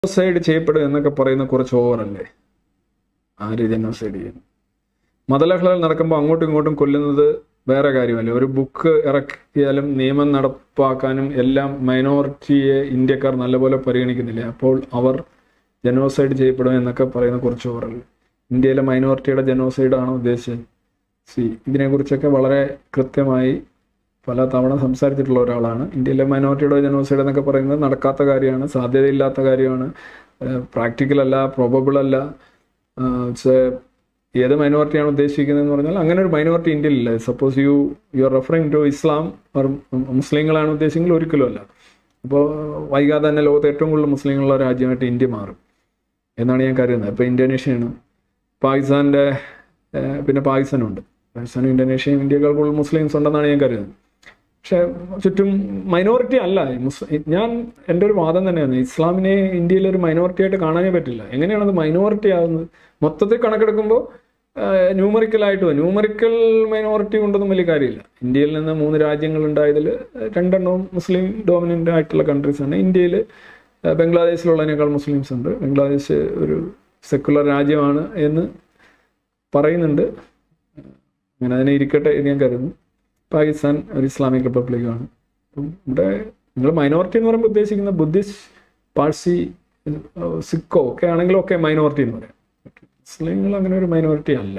genocide ചെയ്യപ്പെടും എന്നൊക്കെ പറയുന്ന കുറച്ച് ഓവറല്ലേ ആര് ജനോസൈഡ് ചെയ്യുന്നു മതലഹളകൾ നടക്കുമ്പോൾ അങ്ങോട്ടും ഇങ്ങോട്ടും കൊല്ലുന്നത് വേറെ കാര്യമല്ലേ ഒരു ബുക്ക് ഇറക്കിയാലും നിയമം നടപ്പാക്കാനും എല്ലാം മൈനോറിറ്റിയെ ഇന്ത്യക്കാർ നല്ലപോലെ പരിഗണിക്കുന്നില്ലേ അപ്പോൾ അവർ ജനോസൈഡ് ചെയ്യപ്പെടും എന്നൊക്കെ പറയുന്ന കുറച്ച് ഓവറല്ലേ ഇന്ത്യയിലെ മൈനോറിറ്റിയുടെ ജനോസൈഡ് ആണോ ഉദ്ദേശിച്ചത് സി ഇതിനെക്കുറിച്ചൊക്കെ വളരെ കൃത്യമായി പല തവണ സംസാരിച്ചിട്ടുള്ള ഒരാളാണ് ഇന്ത്യയിലെ മൈനോറിറ്റിയുടെ ജനോസൈഡ് എന്നൊക്കെ പറയുന്നത് നടക്കാത്ത കാര്യമാണ് സാധ്യതയില്ലാത്ത കാര്യമാണ് പ്രാക്ടിക്കൽ അല്ല പ്രോബബിൾ അല്ല ഇറ്റ്സ് ഏത് മൈനോറിറ്റിയാണ് ഉദ്ദേശിക്കുന്നതെന്ന് പറഞ്ഞാൽ അങ്ങനെ ഒരു മൈനോറിറ്റി ഇന്ത്യയിലില്ല suppose you you are referring to Islam or മുസ്ലിങ്ങളാണ് ഉദ്ദേശിക്കുന്നത് ഒരിക്കലും അല്ല അപ്പോൾ വൈകാതെ തന്നെ ലോകത്ത് ഏറ്റവും കൂടുതൽ മുസ്ലിങ്ങളുള്ള രാജ്യമായിട്ട് ഇന്ത്യ മാറും എന്നാണ് ഞാൻ കരുതുന്നത് ഇപ്പോൾ ഇന്തോനേഷ്യയാണ് പാകിസ്ഥാൻ്റെ പിന്നെ പാകിസ്ഥാനുണ്ട് പാകിസ്ഥാനും ഇന്തോനേഷ്യയും ഇന്ത്യക്കാൾ കൂടുതൽ മുസ്ലിംസ് ഉണ്ടെന്നാണ് ഞാൻ കരുതുന്നത് പക്ഷെ ചുറ്റും മൈനോറിറ്റി അല്ല മുസ് ഞാൻ എൻ്റെ ഒരു വാദം തന്നെയാണ് ഇസ്ലാമിനെ ഇന്ത്യയിലെ ഒരു മൈനോറിറ്റി ആയിട്ട് കാണാനേ പറ്റില്ല എങ്ങനെയാണ് അത് മൈനോറിറ്റി ആകുന്നത് മൊത്തത്തിൽ കണക്കെടുക്കുമ്പോൾ ന്യൂമറിക്കലായിട്ട് ന്യൂമറിക്കൽ മൈനോറിറ്റി കൊണ്ടൊന്നും വലിയ കാര്യമില്ല ഇന്ത്യയിൽ നിന്ന് മൂന്ന് രാജ്യങ്ങൾ ഉണ്ടായതിൽ രണ്ടെണ്ണവും മുസ്ലിം ഡോമിനൻ്റ് ആയിട്ടുള്ള കൺട്രീസാണ് ഇന്ത്യയിൽ ബംഗ്ലാദേശിലുള്ളതിനേക്കാൾ മുസ്ലിംസ് ഉണ്ട് ബംഗ്ലാദേശ് ഒരു സെക്കുലർ രാജ്യമാണ് എന്ന് പറയുന്നുണ്ട് അങ്ങനെ അതിനെ ഇരിക്കട്ടെ എന്ന് ഞാൻ കരുതുന്നു പാകിസ്ഥാൻ ഒരു ഇസ്ലാമിക് റിപ്പബ്ലിക്കാണ് അപ്പം ഇവിടെ നിങ്ങൾ മൈനോറിറ്റി എന്ന് പറയുമ്പോൾ ഉദ്ദേശിക്കുന്ന ബുദ്ധിസ്റ്റ് പാഴ്സി സിക്കോ ഒക്കെ ആണെങ്കിലും ഒക്കെ മൈനോറിറ്റി എന്ന് പറയാം മുസ്ലിങ്ങൾ അങ്ങനെ ഒരു മൈനോറിറ്റി അല്ല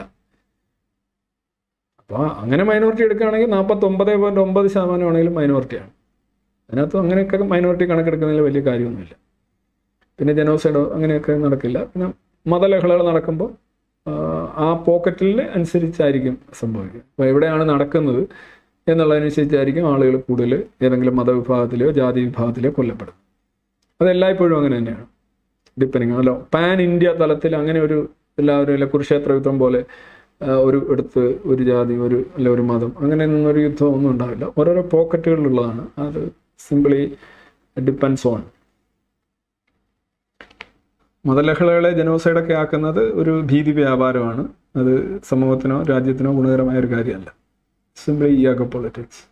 അപ്പോൾ അങ്ങനെ മൈനോറിറ്റി എടുക്കുകയാണെങ്കിൽ നാൽപ്പത്തൊമ്പത് പോയിൻറ്റ് ഒമ്പത് ശതമാനം ആണെങ്കിലും മൈനോറിറ്റിയാണ് അതിനകത്ത് അങ്ങനെയൊക്കെ മൈനോറിറ്റി കണക്കെടുക്കുന്നതിൽ വലിയ കാര്യമൊന്നുമില്ല പിന്നെ ജനോസൈഡോ അങ്ങനെയൊക്കെ നടക്കില്ല പിന്നെ മതലഹളകൾ നടക്കുമ്പോൾ ആ പോക്കറ്റിൽ അനുസരിച്ചായിരിക്കും സംഭവിക്കുക അപ്പോൾ എവിടെയാണ് നടക്കുന്നത് എന്നുള്ളതനുസരിച്ചായിരിക്കും ആളുകൾ കൂടുതൽ ഏതെങ്കിലും മതവിഭാഗത്തിലെയോ ജാതി വിഭാഗത്തിലെയോ കൊല്ലപ്പെടും അതെല്ലായ്പ്പോഴും അങ്ങനെ തന്നെയാണ് ഡിപ്പെൻഡിങ് അല്ലോ പാൻ ഇന്ത്യ തലത്തിൽ അങ്ങനെ ഒരു എല്ലാവരും അല്ല കുരുക്ഷേത്ര യുദ്ധം പോലെ ഒരു എടുത്ത് ഒരു ജാതി ഒരു അല്ല ഒരു മതം അങ്ങനെ ഒരു യുദ്ധം ഒന്നും ഉണ്ടാവില്ല ഓരോരോ പോക്കറ്റുകളിലുള്ളതാണ് അത് സിംപിളി ഡിപ്പെൻസ് ഓൺ മതലഹളകളെ ജനോസൈഡൊക്കെ ആക്കുന്നത് ഒരു ഭീതി വ്യാപാരമാണ് അത് സമൂഹത്തിനോ രാജ്യത്തിനോ ഗുണകരമായ ഒരു കാര്യമല്ല സിംപ്ലി ഇയാഗോ പൊളിറ്റിക്സ്